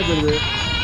தெரியுது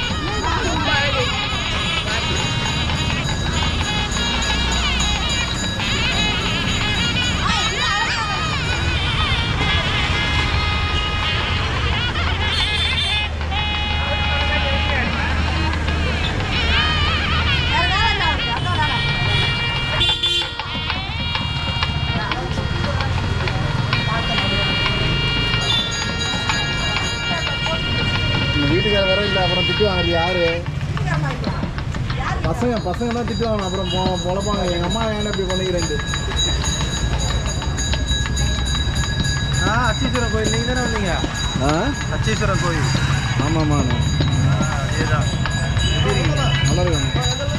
இந்த வீட்டுக்கார வேற இல்லை அப்புறம் திட்டு வாங்குறது யாரு பசங்க பசங்க தான் திட்டு வாங்கணும் அப்புறம் பொ பொழப்பாங்க எங்கள் அம்மா ஏன் இப்படி பண்ணிக்கிறேன்ட்டு ஆ அச்சீஸ்வரன் கோயில் நீங்கள் தானே வந்தீங்க ஆ அச்சீஸ்வரன் கோயில் ஆமாம்மாண்ணே அதேதான் எப்படி இருக்கீங்க நல்லா இருக்காங்க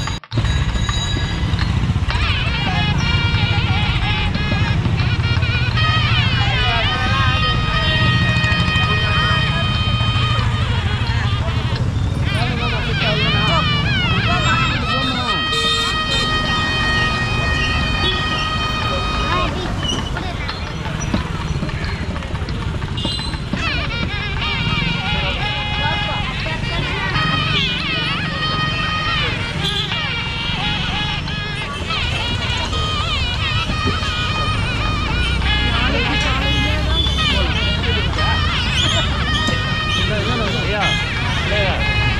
ஐயா இல்லையா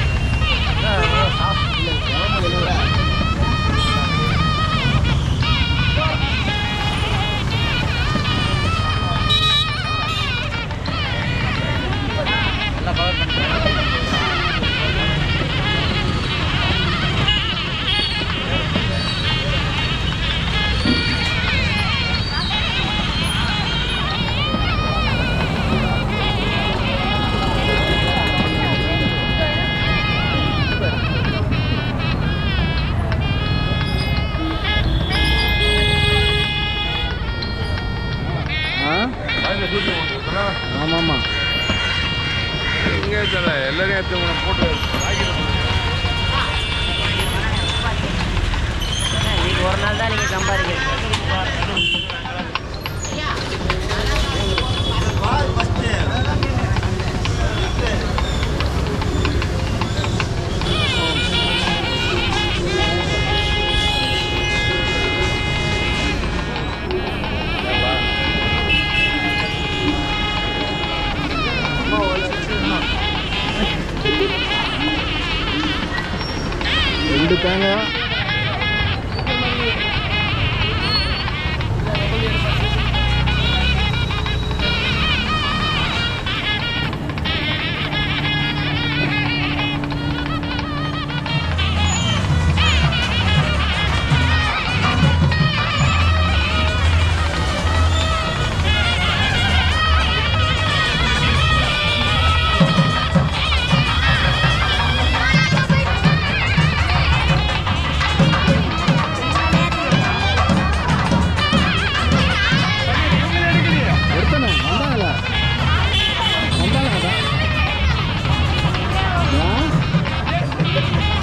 நல்லா கவர் பண்ணிட்டேன் ஆ ஆமாம்மா எங்கே தெரியல எல்லாரையும் எடுத்து போட்டு இன்னைக்கு ஒரு நாள் தான் நீங்கள் சம்பாதிக்கிறது ரெண்டு தேங்காய் எடுத்தனே வந்தாங்களா வந்தாங்க அதான் ஆ?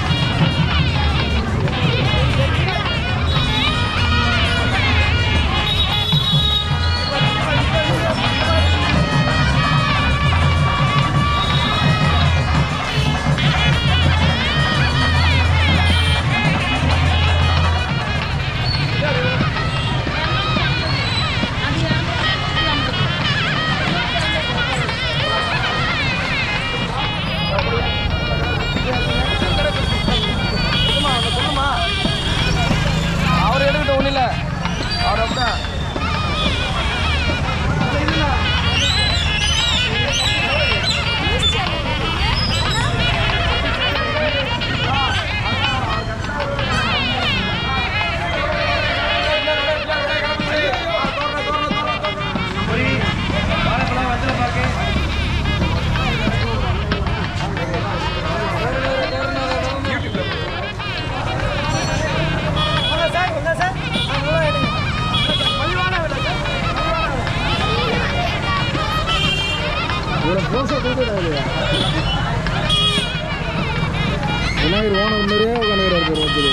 அவர் எடுக்கட்டும் ஒன்றும் இல்லை அவர் அப்படிதான் இவ்வளோ க்ளோஸாக கொடுத்துடாது விநாயகர் ஓனர் மாதிரியே உட்காந்துக்கிறாரு பேர் ஒருத்தர்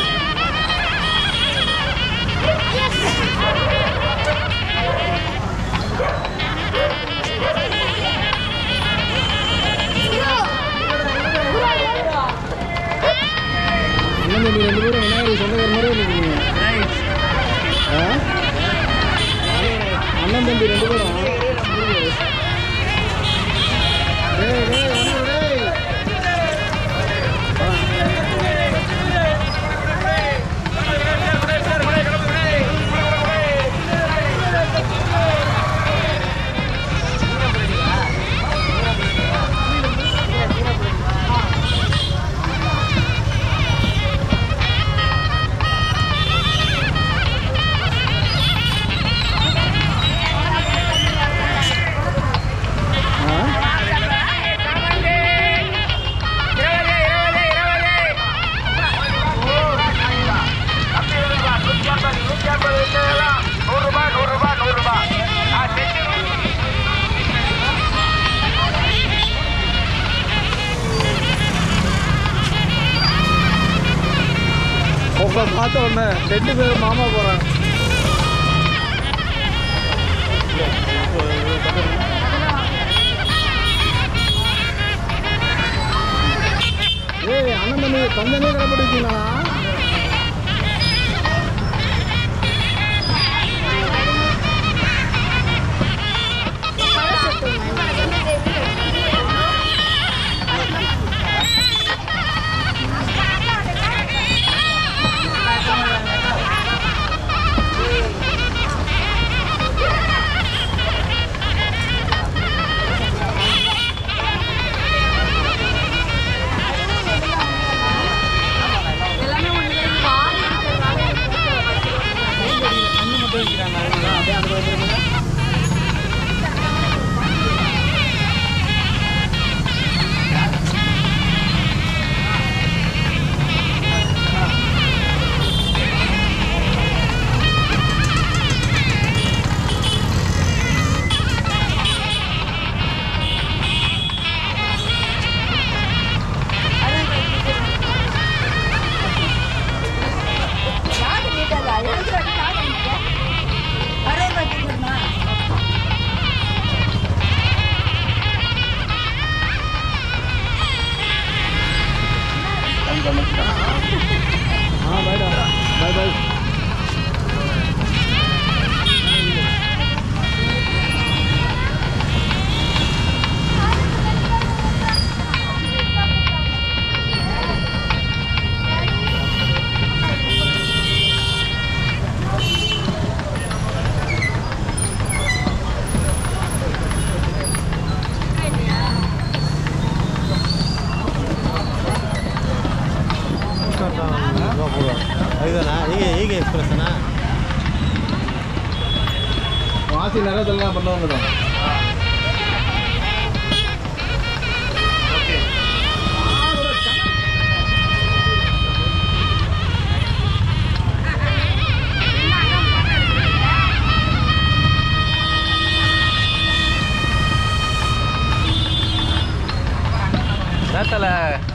Bro, பார்த்த உடனே ரெண்டு பேரும் மாமா போகிறாங்க ஏய் அண்ணன் தண்ணி தந்தனே கடைப்பிடி வச்சுங்களா हाँ बाय बाय बाय அதுதானா ஈகே ஈகே எக்ஸ்பிரஸ்னா வாசி நகரத்துலலாம் பண்ணுவாங்க தான் நேரத்தில்